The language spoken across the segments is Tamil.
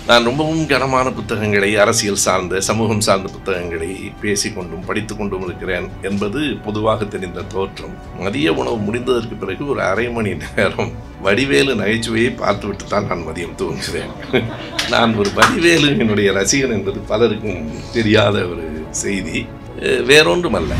நான் ரொம்பவும் கனமான புத்தகங்களை அரசியல் சார்ந்த சமூகம் சார்ந்த புத்தகங்களை பேசிக்கொண்டும் படித்து கொண்டும் இருக்கிறேன் என்பது பொதுவாக தெரிந்த தோற்றம் மதிய உணவு முடிந்ததற்கு பிறகு ஒரு அரை மணி நேரம் வடிவேலு நகைச்சுவையை பார்த்துவிட்டு தான் நான் மதியம் தூங்குகிறேன் நான் ஒரு வடிவேலு என்னுடைய ரசிகன் என்பது பலருக்கும் தெரியாத ஒரு செய்தி அஹ் வேறொன்றுமல்ல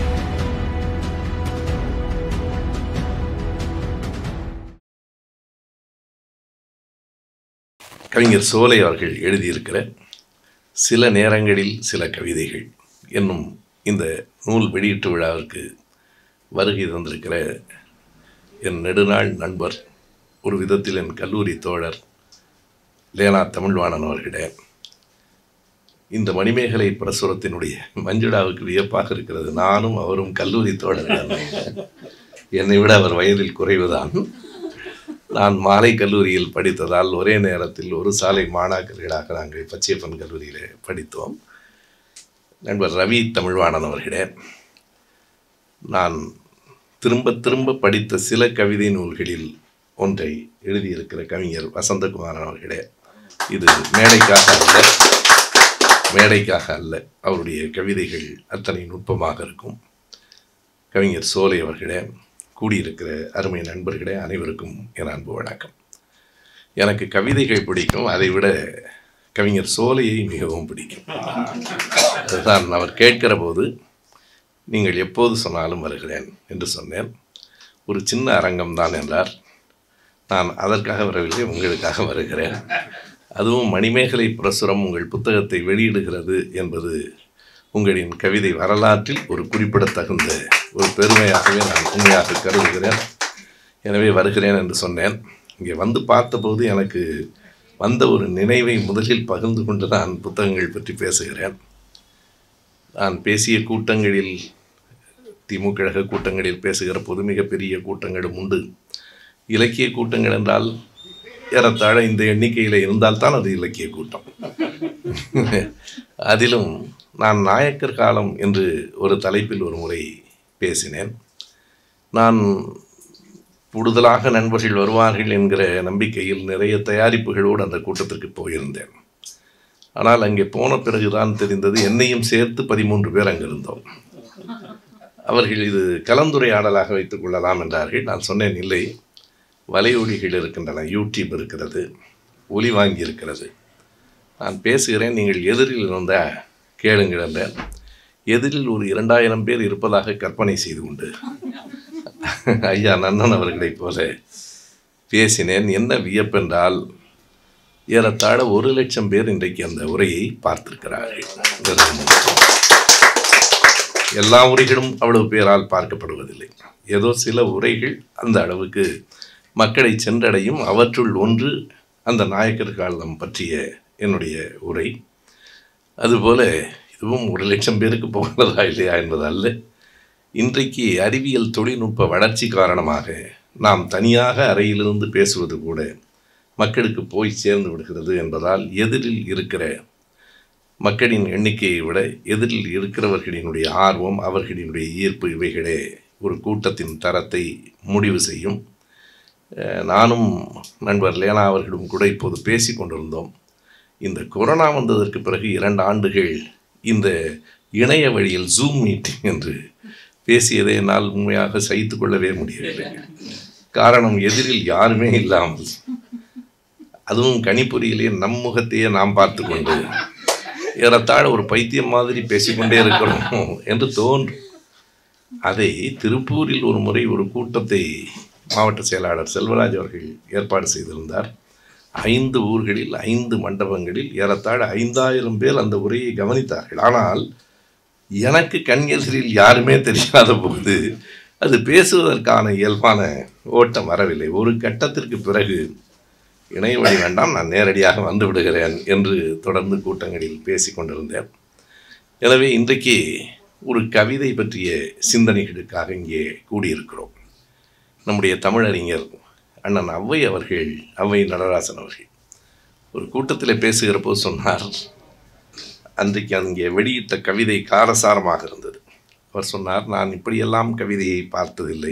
கவிஞர் சோலை அவர்கள் எழுதியிருக்கிற சில நேரங்களில் சில கவிதைகள் என்னும் இந்த நூல் வெளியீட்டு விழாவிற்கு வருகை தந்திருக்கிற என் நெடுநாள் நண்பர் ஒரு விதத்தில் என் கல்லூரி தோழர் லேனா தமிழ்வாணன் அவர்களே இந்த மணிமேகலை பிரசுரத்தினுடைய மஞ்சுளாவுக்கு வியப்பாக இருக்கிறது நானும் அவரும் கல்லூரி தோழர்கள் என்னை விட அவர் வயதில் குறைவுதான் நான் மாலை கல்லூரியில் படித்ததால் ஒரே நேரத்தில் ஒரு சாலை மாணாக்கர்களாக நாங்கள் பச்சையப்பன் கல்லூரியில் படித்தோம் நண்பர் ரவி தமிழ்வாணன் அவர்களே நான் திரும்ப திரும்ப படித்த சில கவிதை நூல்களில் ஒன்றை எழுதியிருக்கிற கவிஞர் வசந்தகுமாரன் அவர்களே இது மேடைக்காக அல்ல மேடைக்காக அல்ல அவருடைய கவிதைகள் அத்தனை நுட்பமாக இருக்கும் கவிஞர் சோலை அவர்களே கூடியிருக்கிற அருமை நண்பர்களே அனைவருக்கும் என் அன்பு வணக்கம் எனக்கு கவிதைகள் பிடிக்கும் அதை விட கவிஞர் சோலையை மிகவும் பிடிக்கும் அதுதான் அவர் கேட்கிற போது நீங்கள் எப்போது சொன்னாலும் வருகிறேன் என்று சொன்னேன் ஒரு சின்ன அரங்கம் தான் என்றார் நான் அதற்காக வரவில்லை உங்களுக்காக வருகிறேன் அதுவும் மணிமேகலை பிரசுரம் உங்கள் புத்தகத்தை வெளியிடுகிறது என்பது உங்களின் கவிதை வரலாற்றில் ஒரு குறிப்பிடத்தகுந்த ஒரு பெருமையாகவே நான் உண்மையாக கருதுகிறேன் எனவே வருகிறேன் என்று சொன்னேன் இங்கே வந்து பார்த்தபோது எனக்கு வந்த ஒரு நினைவை முதலில் பகிர்ந்து கொண்டு நான் புத்தகங்கள் பற்றி பேசுகிறேன் நான் பேசிய கூட்டங்களில் திமுக கழக கூட்டங்களில் பேசுகிற போது மிகப்பெரிய கூட்டங்களும் உண்டு இலக்கிய கூட்டங்கள் என்றால் ஏறத்தாழ இந்த எண்ணிக்கையில் இருந்தால்தான் அது இலக்கிய கூட்டம் அதிலும் நான் நாயக்கர் காலம் என்று ஒரு தலைப்பில் ஒரு முறை பேசினேன் நான் கூடுதலாக நண்பர்கள் வருவார்கள் என்கிற நம்பிக்கையில் நிறைய தயாரிப்புகளோடு அந்த கூட்டத்திற்கு போயிருந்தேன் ஆனால் அங்கே போன பிறகுதான் தெரிந்தது என்னையும் சேர்த்து பதிமூன்று பேர் அங்கே இருந்தோம் அவர்கள் இது கலந்துரையாடலாக வைத்துக் கொள்ளலாம் என்றார்கள் நான் சொன்னேன் இல்லை வலையொலிகள் இருக்கின்றன யூடியூப் இருக்கிறது ஒலி வாங்கி இருக்கிறது நான் பேசுகிறேன் நீங்கள் எதிரில் இருந்த கேளுங்கள் என்றேன் எதிரில் ஒரு இரண்டாயிரம் பேர் இருப்பதாக கற்பனை செய்து கொண்டு ஐயா நன்னன் அவர்களைப் போல பேசினேன் என்ன வியப்பென்றால் ஏறத்தாழ ஒரு லட்சம் பேர் இன்றைக்கு அந்த உரையை பார்த்திருக்கிறார்கள் எல்லா உரைகளும் அவ்வளவு பேரால் பார்க்கப்படுவதில்லை ஏதோ சில உரைகள் அந்த அளவுக்கு மக்களை சென்றடையும் அவற்றுள் ஒன்று அந்த நாயக்கர் காலம் பற்றிய என்னுடைய உரை அதுபோல இதுவும் ஒரு லட்சம் பேருக்கு போகிறதா இல்லையா என்பது அல்ல இன்றைக்கு அறிவியல் தொழில்நுட்ப வளர்ச்சி காரணமாக நாம் தனியாக அறையிலிருந்து பேசுவது கூட மக்களுக்கு போய் சேர்ந்து விடுகிறது என்பதால் எதிரில் இருக்கிற மக்களின் எண்ணிக்கையை விட எதிரில் இருக்கிறவர்களினுடைய ஆர்வம் அவர்களினுடைய ஈர்ப்பு இவைகளே ஒரு கூட்டத்தின் தரத்தை முடிவு செய்யும் அஹ் நானும் நண்பர் லேனா அவர்களும் கூட இப்போது பேசி கொண்டிருந்தோம் இந்த கொரோனா வந்ததற்கு பிறகு இரண்டு ஆண்டுகள் இந்த இணைய வழியில் ஜூம் மீட்டிங் என்று பேசியதை என்னால் உண்மையாக சகித்து கொள்ளவே முடியவில்லை காரணம் எதிரில் யாருமே இல்லாமல் அதுவும் கணிப்பொறியிலே நம் முகத்தையே நாம் பார்த்து கொண்டு ஏறத்தாழ ஒரு பைத்தியம் மாதிரி பேசிக்கொண்டே இருக்கிறோம் என்று தோன்றும் அதை திருப்பூரில் ஒரு முறை ஒரு கூட்டத்தை மாவட்ட செயலாளர் செல்வராஜ் அவர்கள் ஏற்பாடு செய்திருந்தார் ஐந்து ஊர்களில் ஐந்து மண்டபங்களில் ஏறத்தாழ ஐந்தாயிரம் பேர் அந்த உரையை கவனித்தார்கள் ஆனால் எனக்கு கண் எதிரில் யாருமே தெரியாத போது அது பேசுவதற்கான இயல்பான ஓட்டம் வரவில்லை ஒரு கட்டத்திற்கு பிறகு இணையவழி வேண்டாம் நான் நேரடியாக வந்து விடுகிறேன் என்று தொடர்ந்து கூட்டங்களில் பேசி கொண்டிருந்தேன் எனவே இன்றைக்கு ஒரு கவிதை பற்றிய சிந்தனைகளுக்காக இங்கே கூடியிருக்கிறோம் நம்முடைய தமிழறிஞர் அண்ணன் ஔவை அவர்கள் ஔவை நடராசன் அவர்கள் ஒரு கூட்டத்தில் பேசுகிற போது சொன்னார் அன்றைக்கு அங்கே வெளியிட்ட கவிதை காரசாரமாக இருந்தது அவர் சொன்னார் நான் இப்படியெல்லாம் கவிதையை பார்த்ததில்லை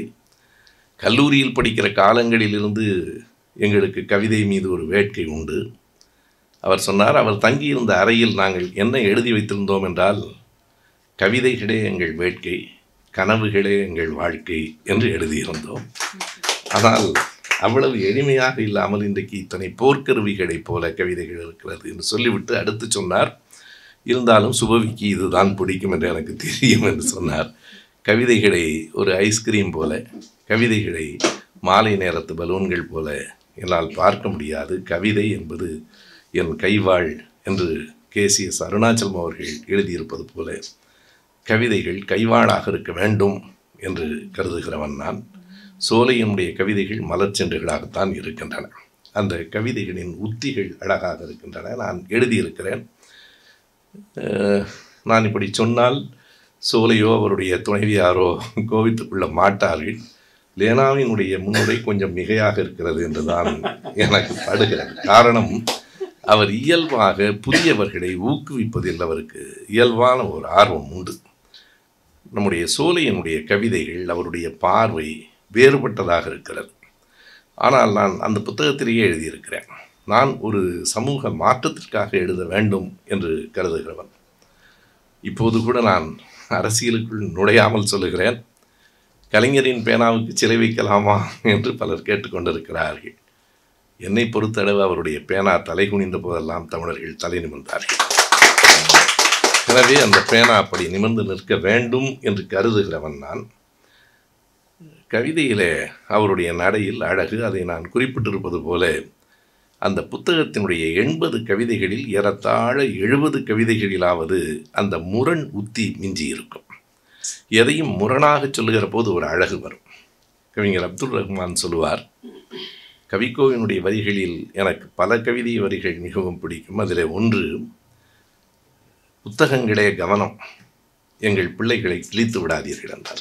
கல்லூரியில் படிக்கிற காலங்களிலிருந்து எங்களுக்கு கவிதை மீது ஒரு வேட்கை உண்டு அவர் சொன்னார் அவர் தங்கியிருந்த அறையில் நாங்கள் என்ன எழுதி வைத்திருந்தோம் என்றால் கவிதைகளே எங்கள் வேட்கை கனவுகளே எங்கள் வாழ்க்கை என்று எழுதியிருந்தோம் ஆனால் அவ்வளவு எளிமையாக இல்லாமல் இன்றைக்கு இத்தனை போர்க்கருவிகளைப் போல கவிதைகள் இருக்கிறது என்று சொல்லிவிட்டு அடுத்து சொன்னார் இருந்தாலும் சுபவிக்கு இதுதான் பிடிக்கும் என்று எனக்கு தெரியும் என்று சொன்னார் கவிதைகளை ஒரு ஐஸ்கிரீம் போல கவிதைகளை மாலை நேரத்து பலூன்கள் போல என்னால் பார்க்க முடியாது கவிதை என்பது என் கைவாள் என்று கேசிஎஸ் அருணாச்சலம் அவர்கள் எழுதியிருப்பது போல கவிதைகள் கைவாளாக இருக்க வேண்டும் என்று கருதுகிறவன் நான் சோலையினுடைய கவிதைகள் மலர்ச்சென்றுகளாகத்தான் இருக்கின்றன அந்த கவிதைகளின் உத்திகள் அழகாக இருக்கின்றன நான் எழுதியிருக்கிறேன் அஹ், நான் இப்படி சொன்னால் சோலையோ அவருடைய துணைவியாரோ கோவித்துக் கொள்ள மாட்டார்கள் லேனாவினுடைய முன்னுரை கொஞ்சம் மிகையாக இருக்கிறது என்றுதான் எனக்கு படுகிறது காரணம் அவர் இயல்பாக புதியவர்களை ஊக்குவிப்பதில் அவருக்கு இயல்பான ஒரு ஆர்வம் உண்டு நம்முடைய சோலையினுடைய கவிதைகள் அவருடைய பார்வை வேறுபட்டதாக இருக்கிறது ஆனால் நான் அந்த புத்தகத்திலேயே எழுதியிருக்கிறேன் நான் ஒரு சமூக மாற்றத்திற்காக எழுத வேண்டும் என்று கருதுகிறவன் இப்போது கூட நான் அரசியலுக்குள் நுழையாமல் சொல்லுகிறேன் கலைஞரின் பேனாவுக்கு சிலை வைக்கலாமா என்று பலர் கேட்டுக்கொண்டிருக்கிறார்கள் என்னை பொறுத்தளவு அவருடைய பேனா தலை குனிந்த போதெல்லாம் தமிழர்கள் தலை நிமிர்ந்தார்கள் எனவே அந்த பேனா அப்படி நிமிர்ந்து நிற்க வேண்டும் என்று கருதுகிறவன் நான் கவிதையிலே அவருடைய நடையில் அழகு அதை நான் குறிப்பிட்டிருப்பது போல அந்த புத்தகத்தினுடைய எண்பது கவிதைகளில் ஏறத்தாழ எழுபது கவிதைகளிலாவது அந்த முரண் உத்தி மிஞ்சி இருக்கும் எதையும் முரணாக சொல்லுகிற போது ஒரு அழகு வரும் கவிஞர் அப்துல் ரஹ்மான் சொல்லுவார் கவிக்கோவினுடைய வரிகளில் எனக்கு பல கவிதை வரிகள் மிகவும் பிடிக்கும் அதில் ஒன்று புத்தகங்களே கவனம் எங்கள் பிள்ளைகளை கிழித்து விடாதீர்கள் என்றார்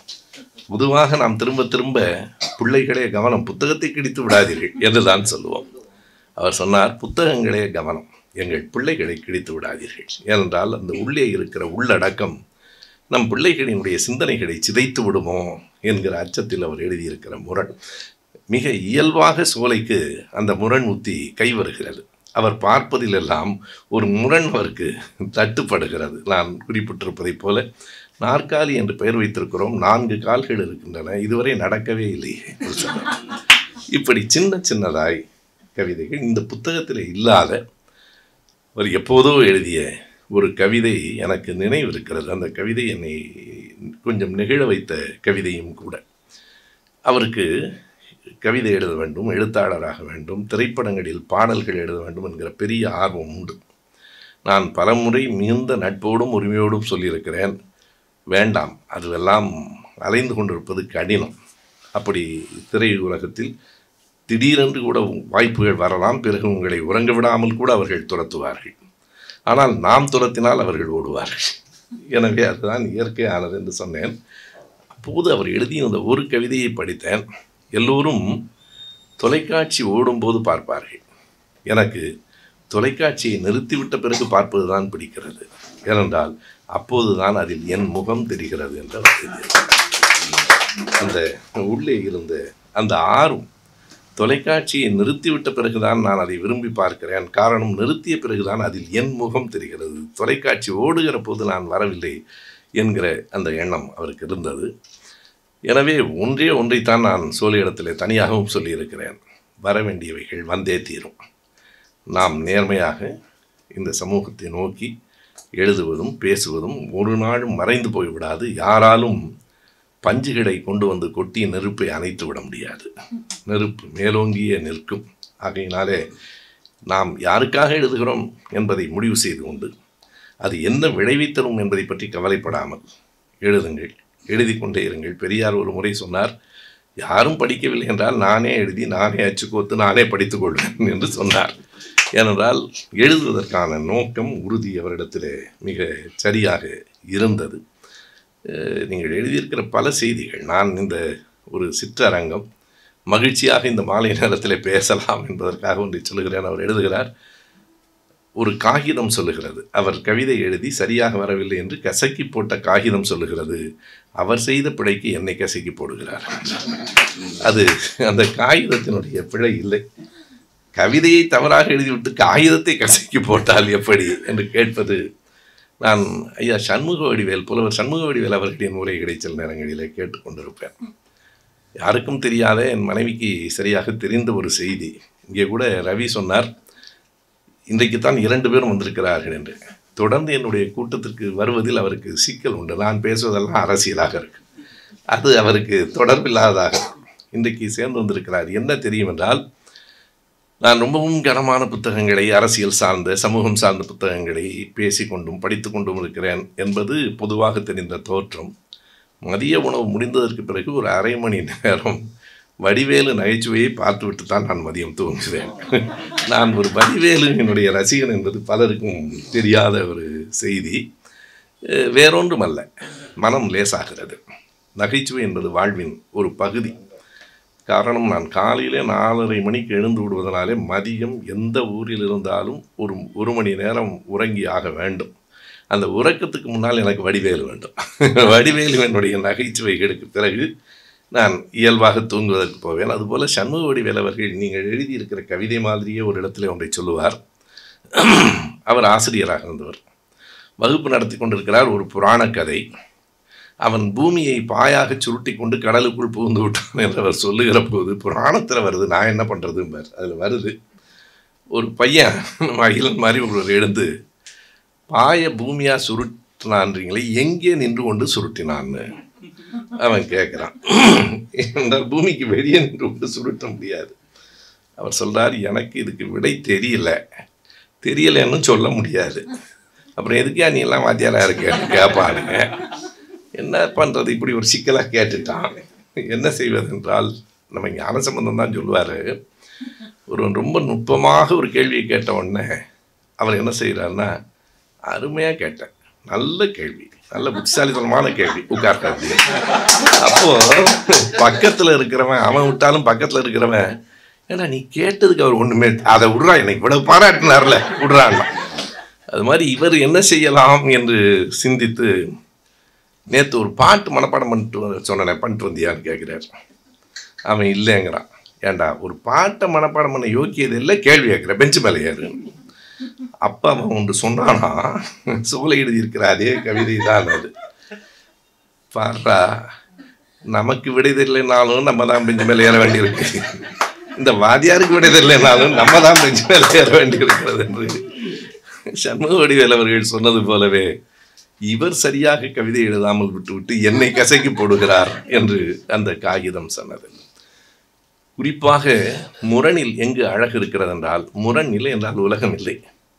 பொதுவாக நாம் திரும்ப திரும்ப பிள்ளைகளே கவனம் புத்தகத்தை கிழித்து விடாதீர்கள் என்றுதான் சொல்லுவோம் அவர் சொன்னார் புத்தகங்களே கவனம் எங்கள் பிள்ளைகளை கிழித்து விடாதீர்கள் ஏனென்றால் அந்த உள்ளே இருக்கிற உள்ளடக்கம் நம் பிள்ளைகளினுடைய சிந்தனைகளை சிதைத்து விடுமோ என்கிற அச்சத்தில் அவர் எழுதியிருக்கிற முரண் மிக இயல்பாக சோலைக்கு அந்த முரண் உத்தி கை வருகிறது அவர் பார்ப்பதிலெல்லாம் ஒரு முரண் அவருக்கு தட்டுப்படுகிறது நான் குறிப்பிட்டிருப்பதைப் போல நாற்காலி என்று பெயர் வைத்திருக்கிறோம் நான்கு கால்கள் இருக்கின்றன இதுவரை நடக்கவே இல்லையே என்று சொன்னார். இப்படி சின்ன சின்னதாய் கவிதைகள் இந்த புத்தகத்தில் இல்லாத அவர் எப்போதோ எழுதிய ஒரு கவிதை எனக்கு நினைவு இருக்கிறது அந்த கவிதை என்னை கொஞ்சம் நிகழ வைத்த கவிதையும் கூட அவருக்கு கவிதை எழுத வேண்டும் எழுத்தாளராக வேண்டும் திரைப்படங்களில் பாடல்கள் எழுத வேண்டும் என்கிற பெரிய ஆர்வம் உண்டு நான் பலமுறை மிகுந்த நட்போடும் உரிமையோடும் சொல்லியிருக்கிறேன் வேண்டாம் அதுவெல்லாம் அலைந்து கொண்டிருப்பது கடினம் அப்படி திரை உலகத்தில் திடீரென்று கூட வாய்ப்புகள் வரலாம் பிறகு உங்களை உறங்க விடாமல் கூட அவர்கள் துரத்துவார்கள் ஆனால் நாம் துரத்தினால் அவர்கள் ஓடுவார்கள் எனவே அதுதான் இயற்கையானது என்று சொன்னேன் அப்போது அவர் எழுதியிருந்த ஒரு கவிதையை படித்தேன் எல்லோரும் தொலைக்காட்சி ஓடும்போது பார்ப்பார்கள் எனக்கு தொலைக்காட்சியை நிறுத்திவிட்ட பிறகு பார்ப்பது தான் பிடிக்கிறது ஏனென்றால் அப்போதுதான் அதில் என் முகம் தெரிகிறது என்று அவர் எழுதியிருக்கிறார். அந்த உள்ளே இருந்த அந்த ஆர்வம் தொலைக்காட்சியை நிறுத்திவிட்ட பிறகுதான் நான் அதை விரும்பி பார்க்கிறேன் காரணம் நிறுத்திய பிறகுதான் அதில் என் முகம் தெரிகிறது தொலைக்காட்சி ஓடுகிற போது நான் வரவில்லை என்கிற அந்த எண்ணம் அவருக்கு இருந்தது எனவே ஒன்றே ஒன்றைத்தான் நான் சோழியிடத்தில் தனியாகவும் சொல்லியிருக்கிறேன் வர வேண்டியவைகள் வந்தே தீரும் நாம் நேர்மையாக இந்த சமூகத்தை நோக்கி எழுதுவதும் பேசுவதும் ஒரு நாளும் மறைந்து போய்விடாது யாராலும் பஞ்சுகளை கொண்டு வந்து கொட்டி நெருப்பை அணைத்து விட முடியாது நெருப்பு மேலோங்கியே நிற்கும் ஆகையினாலே நாம் யாருக்காக எழுதுகிறோம் என்பதை முடிவு செய்து கொண்டு அது என்ன விளைவித்தரும் என்பதை பற்றி கவலைப்படாமல் எழுதுங்கள் எழுதி கொண்டே இருங்கள் பெரியார் ஒரு முறை சொன்னார் யாரும் படிக்கவில்லை என்றால் நானே எழுதி நானே அச்சுக்கோத்து நானே படித்துக் கொள்வேன் என்று சொன்னார் ஏனென்றால் எழுதுவதற்கான நோக்கம் உறுதி அவரிடத்திலே மிக சரியாக இருந்தது அஹ் நீங்கள் எழுதியிருக்கிற பல செய்திகள் நான் இந்த ஒரு சிற்றரங்கம் மகிழ்ச்சியாக இந்த மாலை நேரத்தில் பேசலாம் என்பதற்காக ஒன்றை சொல்லுகிறேன் அவர் எழுதுகிறார் ஒரு காகிதம் சொல்லுகிறது அவர் கவிதை எழுதி சரியாக வரவில்லை என்று கசக்கி போட்ட காகிதம் சொல்லுகிறது அவர் செய்த பிழைக்கு என்னை கசக்கி போடுகிறார் அது அந்த காகிதத்தினுடைய பிழை இல்லை கவிதையை தவறாக எழுதிவிட்டு காகிதத்தை கசக்கி போட்டால் எப்படி என்று கேட்பது நான் ஐயா சண்முக வடிவேல் புலவர் சண்முக வடிவேல் அவர்களின் உரைகளை சில நேரங்களிலே கேட்டுக்கொண்டிருப்பேன் யாருக்கும் தெரியாத என் மனைவிக்கு சரியாக தெரிந்த ஒரு செய்தி இங்கே கூட ரவி சொன்னார் இன்றைக்கு தான் இரண்டு பேரும் வந்திருக்கிறார்கள் என்று தொடர்ந்து என்னுடைய கூட்டத்திற்கு வருவதில் அவருக்கு சிக்கல் உண்டு நான் பேசுவதெல்லாம் அரசியலாக இருக்கு அது அவருக்கு தொடர்பில்லாததாக இன்றைக்கு சேர்ந்து வந்திருக்கிறார் என்ன தெரியும் என்றால் நான் ரொம்பவும் கனமான புத்தகங்களை அரசியல் சார்ந்த சமூகம் சார்ந்த புத்தகங்களை பேசிக்கொண்டும் படித்து கொண்டும் இருக்கிறேன் என்பது பொதுவாக தெரிந்த தோற்றம் மதிய உணவு முடிந்ததற்கு பிறகு ஒரு அரை மணி நேரம் வடிவேலு நகைச்சுவையை பார்த்துவிட்டு தான் நான் மதியம் தூங்குகிறேன் நான் ஒரு வடிவேலு என்னுடைய ரசிகன் என்பது பலருக்கும் தெரியாத ஒரு செய்தி அஹ் வேறொன்றும் அல்ல மனம் லேசாகிறது நகைச்சுவை என்பது வாழ்வின் ஒரு பகுதி காரணம் நான் காலையிலே நாலரை மணிக்கு எழுந்து விடுவதனாலே மதியம் எந்த ஊரில் இருந்தாலும் ஒரு ஒரு மணி நேரம் உறங்கி ஆக வேண்டும் அந்த உறக்கத்துக்கு முன்னால் எனக்கு வடிவேலு வேண்டும் வடிவேலு என்னுடைய நகைச்சுவைகளுக்கு பிறகு நான் இயல்பாக தூங்குவதற்கு போவேன் அதுபோல் சண்முக வடிவேல் அவர்கள் நீங்கள் எழுதியிருக்கிற கவிதை மாதிரியே ஒரு இடத்துல ஒன்றை சொல்லுவார் அவர் ஆசிரியராக இருந்தவர் வகுப்பு நடத்தி கொண்டிருக்கிறார் ஒரு புராண கதை அவன் பூமியை பாயாக சுருட்டி கொண்டு கடலுக்குள் புகுந்து விட்டான் என்று அவர் சொல்லுகிற போது புராணத்தில் வருது நான் என்ன பண்ணுறதும்பார் அதில் வருது ஒரு பையன் மகிழன் மாதிரி ஒருவர் எழுந்து பாய பூமியா சுருட்டினான்றீங்களே எங்கே நின்று கொண்டு சுருட்டினான்னு அவன் கேட்குறான் என்றால் பூமிக்கு வெளியே நின்று கொண்டு சுருட்ட முடியாது அவர் சொல்றார் எனக்கு இதுக்கு விடை தெரியல தெரியலன்னு சொல்ல முடியாது அப்புறம் எதுக்கா நீ எல்லாம் வாத்தியாரா இருக்கேன்னு கேட்பானுங்க என்ன பண்ணுறது இப்படி ஒரு சிக்கலாக கேட்டுட்டான் என்ன செய்வதென்றால் நம்ம ஞான சம்பந்தம் தான் சொல்லுவார் ஒரு ரொம்ப நுட்பமாக ஒரு கேள்வியை கேட்ட உடனே அவர் என்ன செய்கிறாருன்னா அருமையாக கேட்டேன் நல்ல கேள்வி நல்ல புத்திசாலித்தனமான கேள்வி உட்கார்க்காது அப்போ பக்கத்தில் இருக்கிறவன் அவன் விட்டாலும் பக்கத்தில் இருக்கிறவன் ஏன்னா நீ கேட்டதுக்கு அவர் ஒன்றுமே அதை விட்றா எனக்கு இவ்வளவு பாராட்டினார்ல விட்றான் அது மாதிரி இவர் என்ன செய்யலாம் என்று சிந்தித்து நேற்று ஒரு பாட்டு மனப்பாடம் பண்ணிட்டு சொன்னேன் பண்ணிட்டு வந்தியான்னு கேட்குறாரு அவன் இல்லைங்கிறான் ஏன்டா ஒரு பாட்டை மனப்பாடம் பண்ண யோக்கியது இல்லை கேள்வி கேட்குற பெஞ்சு மேலே ஏறு அப்போ அவன் ஒன்று சொன்னானா சோலை எழுதியிருக்கிற அதே கவிதை தான் அது பாடுறா நமக்கு விடை தெரியலைனாலும் நம்ம தான் பெஞ்சு மேலே ஏற வேண்டியிருக்கு இந்த வாதியாருக்கு விடை தெரியலைனாலும் நம்ம தான் பெஞ்சு மேலே ஏற வேண்டியிருக்கிறது என்று சண்முக வடிவேல் அவர்கள் சொன்னது போலவே இவர் சரியாக கவிதை எழுதாமல் விட்டுவிட்டு என்னை கசக்கி போடுகிறார் என்று அந்த காகிதம் சொன்னது குறிப்பாக முரணில் எங்கு அழகு இருக்கிறது என்றால் முரண் இல்லை என்றால் உலகம் இல்லை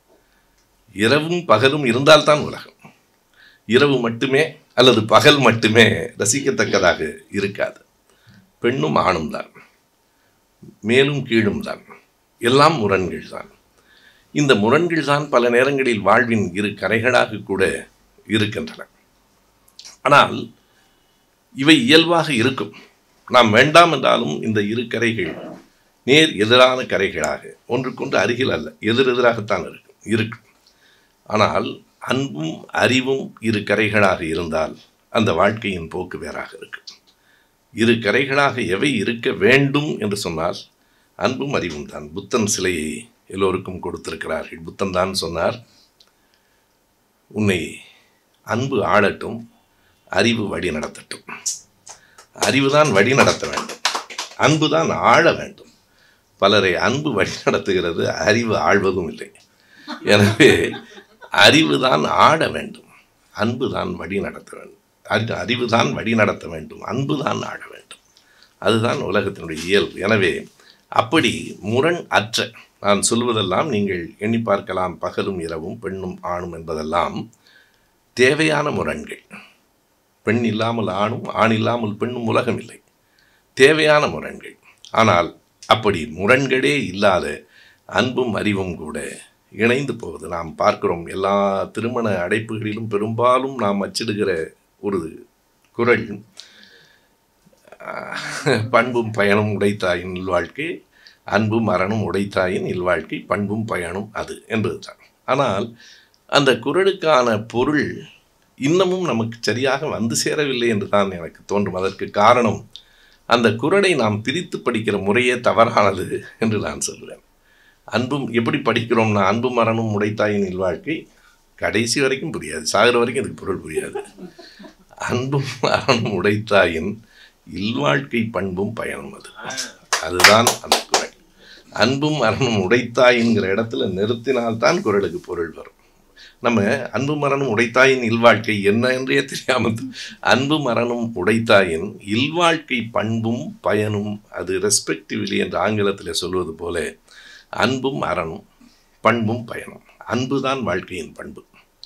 இரவும் பகலும் இருந்தால்தான் உலகம் இரவு மட்டுமே அல்லது பகல் மட்டுமே ரசிக்கத்தக்கதாக இருக்காது பெண்ணும் ஆணும் தான் மேலும் கீழும் தான் எல்லாம் முரண்கள் தான் இந்த முரண்கள் தான் பல நேரங்களில் வாழ்வின் இரு கரைகளாக கூட இருக்கின்றன ஆனால் இவை இயல்பாக இருக்கும் நாம் வேண்டாம் என்றாலும் இந்த இரு கரைகள் நேர் எதிரான கரைகளாக ஒன்றுக்கொன்று அருகில் அல்ல எதிர் எதிராகத்தான் இருக்கும் இருக்கும் ஆனால் அன்பும் அறிவும் இரு கரைகளாக இருந்தால் அந்த வாழ்க்கையின் போக்கு வேறாக இருக்கு இரு கரைகளாக எவை இருக்க வேண்டும் என்று சொன்னால் அன்பும் அறிவும் தான் புத்தன் சிலையை எல்லோருக்கும் கொடுத்திருக்கிறார்கள் புத்தன் தான் சொன்னார் உன்னை அன்பு ஆளட்டும் அறிவு வழி நடத்தட்டும் அறிவு தான் வழி நடத்த வேண்டும் அன்பு தான் ஆள வேண்டும் பலரை அன்பு வழி நடத்துகிறது அறிவு ஆழ்வதும் இல்லை எனவே அறிவு தான் ஆட வேண்டும் அன்பு தான் வழி நடத்த வேண்டும் அறி- அறிவு தான் வழி நடத்த வேண்டும் அன்பு தான் ஆட வேண்டும் அதுதான் உலகத்தினுடைய இயல்பு எனவே அப்படி முரண் அற்ற நான் சொல்வதெல்லாம் நீங்கள் எண்ணி பார்க்கலாம் பகலும் இரவும் பெண்ணும் ஆணும் என்பதெல்லாம் தேவையான முரண்கள் பெண் இல்லாமல் ஆணும் ஆண் இல்லாமல் பெண்ணும் உலகம் இல்லை தேவையான முரண்கள் ஆனால் அப்படி முரண்களே இல்லாத அன்பும் அறிவும் கூட இணைந்து போவது நாம் பார்க்கிறோம் எல்லா திருமண அடைப்புகளிலும் பெரும்பாலும் நாம் அச்சிடுகிற ஒரு குரல் ஆஹ், பண்பும் பயனும் உடைத்தாயின் இல்வாழ்க்கை அன்பும் மரணம் உடைத்தாயின் இல்வாழ்க்கை பண்பும் பயனும் அது என்பதுதான் ஆனால் அந்த குரலுக்கான பொருள் இன்னமும் நமக்கு சரியாக வந்து சேரவில்லை என்று தான் எனக்கு தோன்றும் அதற்கு காரணம் அந்த குரலை நாம் பிரித்து படிக்கிற முறையே தவறானது என்று நான் சொல்வேன் அன்பும் எப்படி படிக்கிறோம்னா அன்பு மரணம் உடைத்தாயின் இல்வாழ்க்கை கடைசி வரைக்கும் புரியாது சாகிற வரைக்கும் இதுக்கு பொருள் புரியாது அன்பும் மரணம் உடைத்தாயின் இல்வாழ்க்கை பண்பும் பயனும் அது அதுதான் அந்த குரல் அன்பும் மரணம் உடைத்தாயின்கிற இடத்துல நிறுத்தினால்தான் குரலுக்கு பொருள் வரும் நம்ம அன்பு மரணம் உடைத்தாயின் இல்வாழ்க்கை என்ன என்றே தெரியாமல் அன்பு மரணம் உடைத்தாயின் இல்வாழ்க்கை பண்பும் பயனும் அது ரெஸ்பெக்டிவ்லி என்று ஆங்கிலத்தில் சொல்வது போல அன்பும் அறனும் பண்பும் பயனும் அன்பு தான் வாழ்க்கையின் பண்பு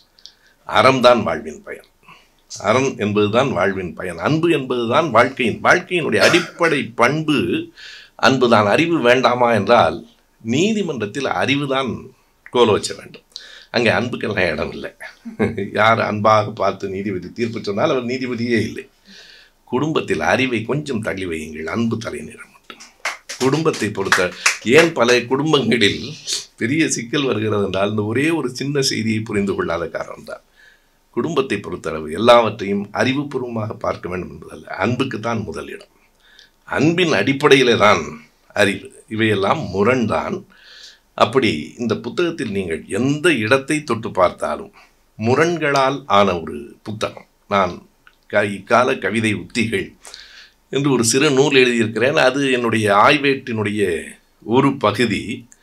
அறம்தான் வாழ்வின் பயன் அறம் என்பதுதான் வாழ்வின் பயன் அன்பு என்பதுதான் வாழ்க்கையின் வாழ்க்கையினுடைய அடிப்படை பண்பு அன்புதான் அறிவு வேண்டாமா என்றால் நீதிமன்றத்தில் அறிவுதான் கோல வச்ச வேண்டும் அங்கே அன்புக்கெல்லாம் இடம் இல்லை யார் அன்பாக பார்த்து நீதிபதி தீர்ப்பு சொன்னால் அவர் நீதிபதியே இல்லை குடும்பத்தில் அறிவை கொஞ்சம் தள்ளி வையுங்கள் அன்பு தலைநிறம் மட்டும் குடும்பத்தை பொறுத்த ஏன் பல குடும்பங்களில் பெரிய சிக்கல் வருகிறது என்றால் இந்த ஒரே ஒரு சின்ன செய்தியை புரிந்து கொள்ளாத காரணம்தான் குடும்பத்தை பொறுத்தளவு எல்லாவற்றையும் அறிவுபூர்வமாக பார்க்க வேண்டும் என்பதல்ல அன்புக்கு தான் முதல் இடம் அன்பின் அடிப்படையிலே தான் அறிவு இவையெல்லாம் முரண்தான் அப்படி இந்த புத்தகத்தில் நீங்கள் எந்த இடத்தை தொட்டு பார்த்தாலும் முரண்களால் ஆன ஒரு புத்தகம் நான் க இக்கால கவிதை உத்திகள் என்று ஒரு சிறு நூல் எழுதியிருக்கிறேன் அது என்னுடைய ஆய்வேட்டினுடைய ஒரு பகுதி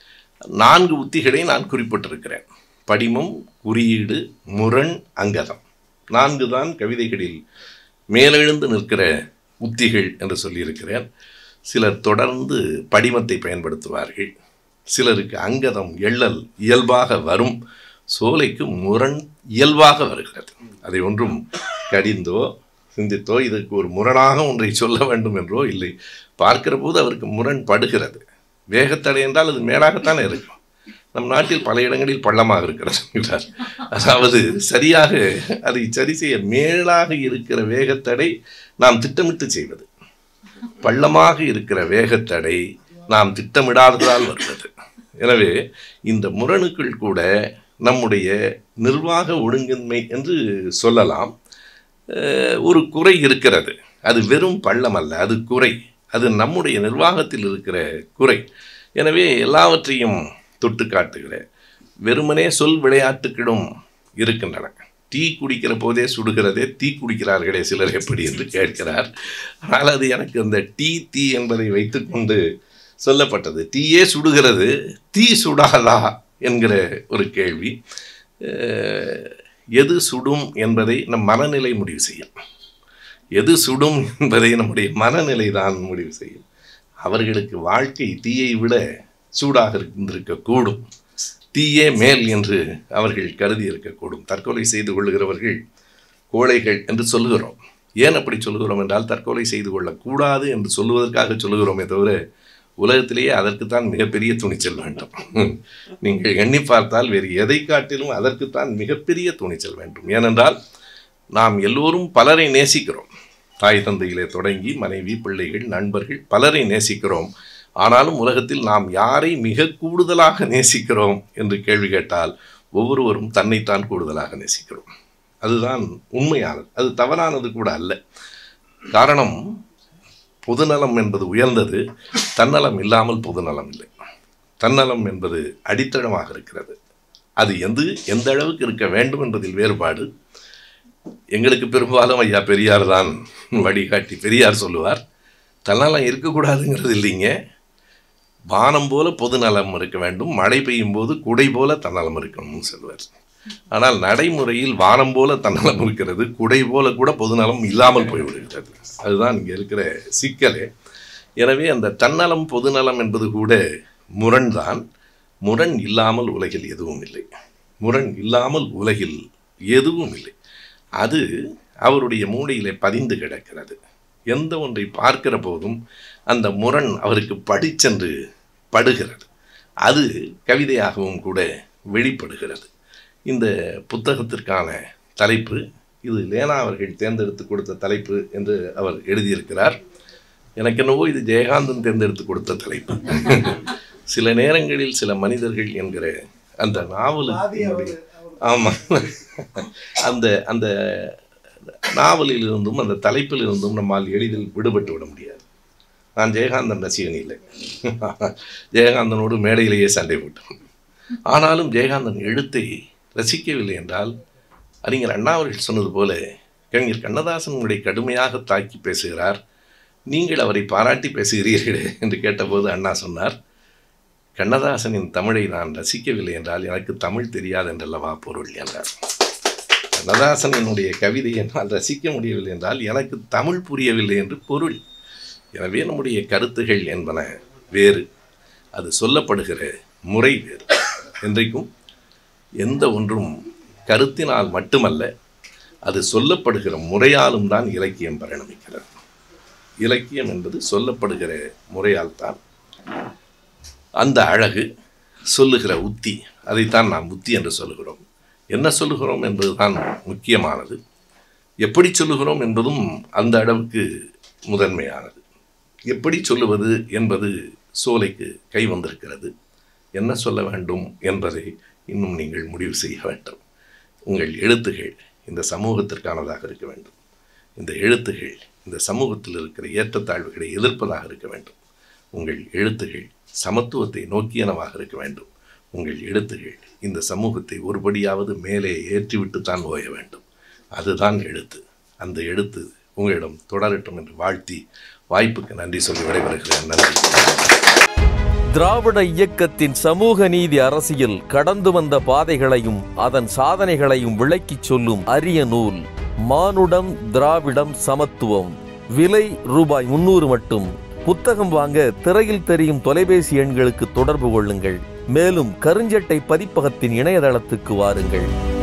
நான்கு உத்திகளை நான் குறிப்பிட்டிருக்கிறேன் படிமம் குறியீடு முரண் அங்கதம் நான்கு தான் கவிதைகளில் மேலெழுந்து நிற்கிற உத்திகள் என்று சொல்லியிருக்கிறேன் சிலர் தொடர்ந்து படிமத்தை பயன்படுத்துவார்கள் சிலருக்கு அங்கதம் எள்ளல் இயல்பாக வரும் சோலைக்கு முரண் இயல்பாக வருகிறது அதை ஒன்றும் கடிந்தோ சிந்தித்தோ இதற்கு ஒரு முரணாக ஒன்றை சொல்ல வேண்டும் என்றோ இல்லை பார்க்கிற போது அவருக்கு முரண் படுகிறது வேகத்தடை என்றால் அது மேலாகத்தானே இருக்கும் நம் நாட்டில் பல இடங்களில் பள்ளமாக இருக்கிறது என்கிறார் அதாவது சரியாக அதை சரி செய்ய மேலாக இருக்கிற வேகத்தடை நாம் திட்டமிட்டு செய்வது பள்ளமாக இருக்கிற வேகத்தடை நாம் திட்டமிடாததால் வருவது எனவே இந்த முரணுக்குள் கூட நம்முடைய நிர்வாக ஒழுங்கின்மை என்று சொல்லலாம் அஹ், ஒரு குறை இருக்கிறது அது வெறும் பள்ளம் அல்ல அது குறை அது நம்முடைய நிர்வாகத்தில் இருக்கிற குறை எனவே எல்லாவற்றையும் தொட்டு காட்டுகிற வெறுமனே சொல் விளையாட்டுகளும் இருக்கின்றன டீ குடிக்கிற போதே சுடுகிறதே தீ குடிக்கிறார்களே சிலர் எப்படி என்று கேட்கிறார் ஆனால் அது எனக்கு அந்த டீ தீ என்பதை வைத்துக்கொண்டு சொல்லப்பட்டது டீயே சுடுகிறது தீ சுடாதா என்கிற ஒரு கேள்வி அஹ், எது சுடும் என்பதை நம் மனநிலை முடிவு செய்யும் எது சுடும் என்பதை நம்முடைய மனநிலை தான் முடிவு செய்யும் அவர்களுக்கு வாழ்க்கை தீயை விட சூடாக இருந்திருக்கக்கூடும் தீயே மேல் என்று அவர்கள் கருதி இருக்கக்கூடும் தற்கொலை செய்து கொள்ளுகிறவர்கள் கோழைகள் என்று சொல்லுகிறோம் ஏன் அப்படி சொல்லுகிறோம் என்றால் தற்கொலை செய்து கொள்ளக்கூடாது என்று சொல்லுவதற்காக சொல்லுகிறோமே தவிர உலகத்திலேயே அதற்குத்தான் மிகப்பெரிய துணிச்சல் வேண்டும் நீங்கள் எண்ணி பார்த்தால் வேறு எதை காட்டிலும் அதற்குத்தான் மிகப்பெரிய துணிச்சல் வேண்டும் ஏனென்றால் நாம் எல்லோரும் பலரை நேசிக்கிறோம் தாய் தந்தையிலே தொடங்கி மனைவி பிள்ளைகள் நண்பர்கள் பலரை நேசிக்கிறோம் ஆனாலும் உலகத்தில் நாம் யாரை மிக கூடுதலாக நேசிக்கிறோம் என்று கேள்வி கேட்டால் ஒவ்வொருவரும் தன்னைத்தான் கூடுதலாக நேசிக்கிறோம் அதுதான் உண்மையானது அது தவறானது கூட அல்ல காரணம் பொதுநலம் என்பது உயர்ந்தது தன்னலம் இல்லாமல் பொதுநலம் இல்லை தன்னலம் என்பது அடித்தளமாக இருக்கிறது அது எந்த எந்த அளவுக்கு இருக்க வேண்டும் என்பதில் வேறுபாடு எங்களுக்கு பெரும்பாலும் ஐயா பெரியார் தான் வழிகாட்டி பெரியார் சொல்லுவார் தன்னலம் இருக்கக்கூடாதுங்கிறது இல்லைங்க வானம் போல பொதுநலம் இருக்க வேண்டும் மழை பெய்யும் போது குடை போல தன்னலம் இருக்கணும்னு சொல்லுவார் ஆனால் நடைமுறையில் வானம் போல தன்னலம் இருக்கிறது குடை போல கூட பொதுநலம் இல்லாமல் போய்விடுகிறது அதுதான் இங்கே இருக்கிற சிக்கலே எனவே அந்த தன்னலம் பொதுநலம் என்பது கூட முரண்தான் முரண் இல்லாமல் உலகில் எதுவும் இல்லை முரண் இல்லாமல் உலகில் எதுவும் இல்லை அது அவருடைய மூளையிலே பதிந்து கிடக்கிறது எந்த ஒன்றை பார்க்கிற போதும் அந்த முரண் அவருக்கு படிச்சென்று படுகிறது அது கவிதையாகவும் கூட வெளிப்படுகிறது இந்த புத்தகத்திற்கான தலைப்பு இது லேனா அவர்கள் தேர்ந்தெடுத்து கொடுத்த தலைப்பு என்று அவர் எழுதியிருக்கிறார் எனக்கு என்னவோ இது ஜெயகாந்தன் தேர்ந்தெடுத்து கொடுத்த தலைப்பு சில நேரங்களில் சில மனிதர்கள் என்கிற அந்த நாவலுக்கு ஆமாம் அந்த அந்த நாவலில் இருந்தும் அந்த தலைப்பில் இருந்தும் நம்மால் எளிதில் விடுபட்டு விட முடியாது நான் ஜெயகாந்தன் ரசிகன் இல்லை ஜெயகாந்தனோடு மேடையிலேயே சண்டை போட்டேன் ஆனாலும் ஜெயகாந்தன் எழுத்தை ரசிக்கவில்லை என்றால் அறிஞர் அண்ணா அவர்கள் சொன்னது போல கவிஞர் கண்ணதாசன் உங்களை கடுமையாக தாக்கி பேசுகிறார் நீங்கள் அவரை பாராட்டி பேசுகிறீர்களே என்று கேட்டபோது அண்ணா சொன்னார் கண்ணதாசனின் தமிழை நான் ரசிக்கவில்லை என்றால் எனக்கு தமிழ் தெரியாது என்றல்லவா பொருள் என்றார் கண்ணதாசனினுடைய கவிதையை நான் ரசிக்க முடியவில்லை என்றால் எனக்கு தமிழ் புரியவில்லை என்று பொருள் எனவே நம்முடைய கருத்துகள் என்பன வேறு அது சொல்லப்படுகிற முறை வேறு என்றைக்கும் எந்த ஒன்றும் கருத்தினால் மட்டுமல்ல அது சொல்லப்படுகிற முறையாலும் தான் இலக்கியம் பரிணமிக்கிறது இலக்கியம் என்பது சொல்லப்படுகிற முறையால் தான் அந்த அழகு சொல்லுகிற உத்தி அதைத்தான் நாம் உத்தி என்று சொல்லுகிறோம் என்ன சொல்லுகிறோம் என்பதுதான் முக்கியமானது எப்படி சொல்லுகிறோம் என்பதும் அந்த அளவுக்கு முதன்மையானது எப்படி சொல்லுவது என்பது சோலைக்கு கை வந்திருக்கிறது என்ன சொல்ல வேண்டும் என்பதை இன்னும் நீங்கள் முடிவு செய்ய வேண்டும் உங்கள் எழுத்துகள் இந்த சமூகத்திற்கானதாக இருக்க வேண்டும் இந்த எழுத்துகள் இந்த சமூகத்தில் இருக்கிற ஏற்றத்தாழ்வுகளை எதிர்ப்பதாக இருக்க வேண்டும் உங்கள் எழுத்துகள் சமத்துவத்தை நோக்கியனவாக இருக்க வேண்டும் உங்கள் எழுத்துகள் இந்த சமூகத்தை ஒருபடியாவது மேலே ஏற்றிவிட்டு தான் ஓய வேண்டும் அதுதான் எழுத்து அந்த எழுத்து உங்களிடம் தொடரட்டும் என்று வாழ்த்தி வாய்ப்புக்கு நன்றி சொல்லி விடைபெறுகிறேன் நன்றி திராவிட இயக்கத்தின் சமூக நீதி அரசியல் கடந்து வந்த பாதைகளையும் அதன் சாதனைகளையும் விளக்கிச் சொல்லும் அரிய நூல் மானுடம் திராவிடம் சமத்துவம் விலை ரூபாய் முன்னூறு மட்டும் புத்தகம் வாங்க திரையில் தெரியும் தொலைபேசி எண்களுக்கு தொடர்பு கொள்ளுங்கள் மேலும் கருஞ்சட்டை பதிப்பகத்தின் இணையதளத்துக்கு வாருங்கள்